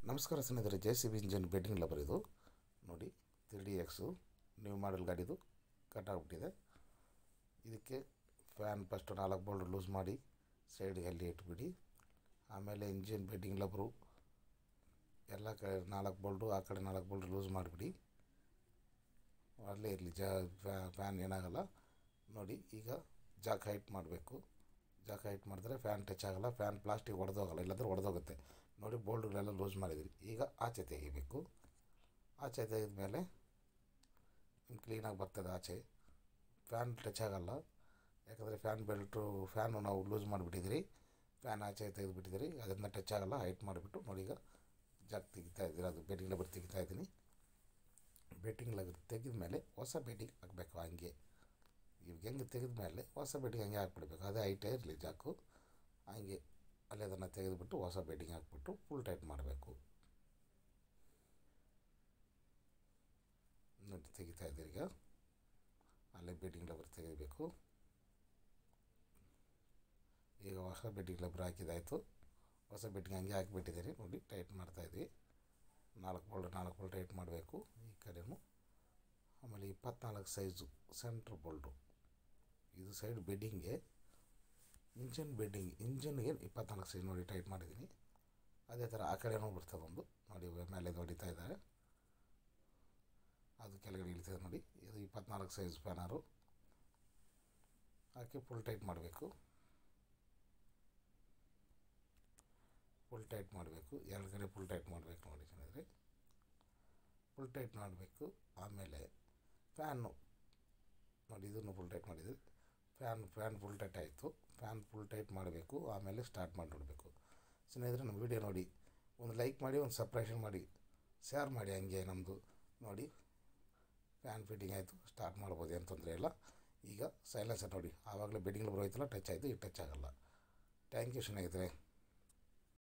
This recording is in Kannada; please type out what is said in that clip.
ನಮಸ್ಕಾರ ಸ್ನೇಹಿತರೆ J C B engine bedding rubber ಇದು ನೋಡಿ three D X new model ಗಾಡಿದು ಕಟ್ ಆಗಿಬಿಟ್ಟಿದೆ ಇದಕ್ಕೆ ಫ್ಯಾನ್ ಫಸ್ಟು ನಾಲ್ಕು ಬೋಲ್ಡ್ ಲೂಸ್ ಮಾಡಿ ಸೈಡ್ಗೆ ಅಲ್ಲಿ ಇಟ್ಬಿಡಿ ಆಮೇಲೆ ಇಂಜಿನ್ ಬೆಡ್ಡಿಂಗ್ ಲಬರು ಎಲ್ಲ ಕಡೆ ನಾಲ್ಕು ಬೋಲ್ಡು ಆ ಕಡೆ ನಾಲ್ಕು ಬೋಲ್ಡ್ ಲೂಸ್ ಮಾಡಿಬಿಡಿ ಅಲ್ಲೇ ಇರಲಿ ಜಾ ಫ್ಯಾನ್ ಏನಾಗಲ್ಲ ನೋಡಿ ಈಗ ಜಾಕ್ ಹೈಟ್ ಮಾಡಬೇಕು ಜಾಕ್ ಹೈಟ್ ಮಾಡಿದ್ರೆ ಫ್ಯಾನ್ ಟಚ್ ಆಗಲ್ಲ ಫ್ಯಾನ್ ಪ್ಲಾಸ್ಟಿಕ್ ಒಡೆದೋಗಲ್ಲ ಇಲ್ಲಾಂದ್ರೆ ಒಡೆದೋಗುತ್ತೆ ನೋಡಿ ಬೋಲ್ಡ್ಗಳೆಲ್ಲ ಲೂಸ್ ಮಾಡಿದಿರಿ ಈಗ ಆಚೆ ತೆಗಿಬೇಕು ಆಚೆ ತೆಗೆದ ಮೇಲೆ ಕ್ಲೀನಾಗಿ ಬರ್ತದೆ ಆಚೆ ಫ್ಯಾನ್ ಟಚ್ ಆಗಲ್ಲ ಯಾಕಂದರೆ ಫ್ಯಾನ್ ಬೆಲ್ಟು ಫ್ಯಾನು ನಾವು ಲೂಸ್ ಮಾಡಿಬಿಟ್ಟಿದ್ದೀರಿ ಫ್ಯಾನ್ ಆಚೆ ತೆಗೆದುಬಿಟ್ಟಿದ್ದೀರಿ ಅದರಿಂದ ಟಚ್ ಆಗಲ್ಲ ಹೈಟ್ ಮಾಡಿಬಿಟ್ಟು ನೋಡಿ ಈಗ ಜಾಕ್ ತೆಗಿತಾ ಇದ್ದೀರಿ ಅದು ಬೆಡ್ಡಿಂಗ್ ಲಬರ್ ತೆಗಿತಾ ಇದ್ದೀನಿ ಬೆಟ್ಟಿಂಗ್ ಲಗ್ ತೆಗೆದ ಮೇಲೆ ಹೊಸ ಬೆಡ್ಡಿಂಗ್ ಹಾಕಬೇಕು ಹಂಗೆ ಇವಾಗ ಹೆಂಗೆ ತೆಗೆದ ಮೇಲೆ ಹೊಸ ಬೆಡ್ಡಿಂಗ್ ಹಂಗೆ ಹಾಕ್ಬಿಡ್ಬೇಕು ಅದೇ ಹೈಟೇ ಇರಲಿ ಜಾಕು ಹಂಗೆ ಅಲ್ಲಿ ಅದನ್ನು ತೆಗೆದುಬಿಟ್ಟು ಹೊಸ ಬೆಡ್ಡಿಂಗ್ ಹಾಕ್ಬಿಟ್ಟು ಫುಲ್ ಟೈಟ್ ಮಾಡಬೇಕು ನೋಡಿ ತೆಗಿತಾ ಇದ್ದೀರಿ ಈಗ ಅಲ್ಲೇ ಬೆಡ್ಡಿಂಗ್ ಲಬರ್ ತೆಗಿಬೇಕು ಈಗ ಹೊಸ ಬೆಡ್ಡಿಂಗ್ ಲಬರ್ ಹಾಕಿದಾಯಿತು ಹೊಸ ಬೆಡ್ಡಿಂಗ್ ಹಂಗೆ ಹಾಕಿಬಿಟ್ಟಿದ್ದೀರಿ ನೋಡಿ ಟೈಟ್ ಮಾಡ್ತಾಯಿದ್ವಿ ನಾಲ್ಕು ಬೋಲ್ಡ್ ನಾಲ್ಕು ಬೋಲ್ಡ್ ಟೈಟ್ ಮಾಡಬೇಕು ಈ ಕಡೆಯೂ ಆಮೇಲೆ ಇಪ್ಪತ್ನಾಲ್ಕು ಸೈಜು ಸೆಂಟ್ರ್ ಬೋಲ್ಡು ಇದು ಸೈಡ್ ಬೆಡ್ಡಿಂಗ್ಗೆ ಇಂಜನ್ ಬೆಡ್ಡಿಂಗ್ ಇಂಜನ್ಗೆ ಇಪ್ಪತ್ನಾಲ್ಕು ಸೈಜ್ ನೋಡಿ ಟೈಟ್ ಮಾಡಿದ್ದೀನಿ ಅದೇ ಥರ ಆ ಕಡೆನೂ ಬರ್ತದೆ ಒಂದು ನೋಡಿ ಮೇಲೆ ಹೊಡಿತಾ ಇದ್ದಾರೆ ಅದು ಕೆಳಗಡೆ ಇಳಿತದೆ ನೋಡಿ ಇದು ಇಪ್ಪತ್ನಾಲ್ಕು ಸೈಜ್ ಪ್ಯಾನರು ಹಾಕಿ ಫುಲ್ ಟೈಟ್ ಮಾಡಬೇಕು ಫುಲ್ ಟೈಟ್ ಮಾಡಬೇಕು ಎರಡು ಕಡೆ ಫುಲ್ ಟೈಟ್ ಮಾಡಬೇಕು ನೋಡಿ ಚೆನ್ನಾಗಿ ಫುಲ್ ಟೈಟ್ ಮಾಡಬೇಕು ಆಮೇಲೆ ಫ್ಯಾನು ನೋಡಿ ಇದನ್ನು ಫುಲ್ ಟೈಟ್ ಮಾಡಿದ್ವಿ ಫ್ಯಾನ್ ಫ್ಯಾನ್ ಫುಲ್ ಟೈಟ್ ಆಯಿತು ಫ್ಯಾನ್ ಫುಲ್ ಟೈಟ್ ಮಾಡಬೇಕು ಆಮೇಲೆ ಸ್ಟಾರ್ಟ್ ಮಾಡಿ ನೋಡಬೇಕು ಸ್ನೇಹಿತರೆ ನಮ್ಮ ವೀಡಿಯೋ ನೋಡಿ ಒಂದು ಲೈಕ್ ಮಾಡಿ ಒಂದು ಸಪ್ರೇಷನ್ ಮಾಡಿ ಶೇರ್ ಮಾಡಿ ಹಂಗೆ ನಮ್ಮದು ನೋಡಿ ಫ್ಯಾನ್ ಫಿಟ್ಟಿಂಗ್ ಆಯಿತು ಸ್ಟಾರ್ಟ್ ಮಾಡ್ಬೋದು ಏನು ತೊಂದರೆ ಇಲ್ಲ ಈಗ ಸೈಲೆನ್ಸರ್ ನೋಡಿ ಆವಾಗಲೇ ಬೆಡ್ಡಿಂಗ್ ಬರೋಯ್ತಲ್ಲ ಟಚ್ ಆಯಿತು ಈಗ ಟಚ್ ಆಗೋಲ್ಲ ಥ್ಯಾಂಕ್ ಯು ಸ್ನೇಹಿತರೆ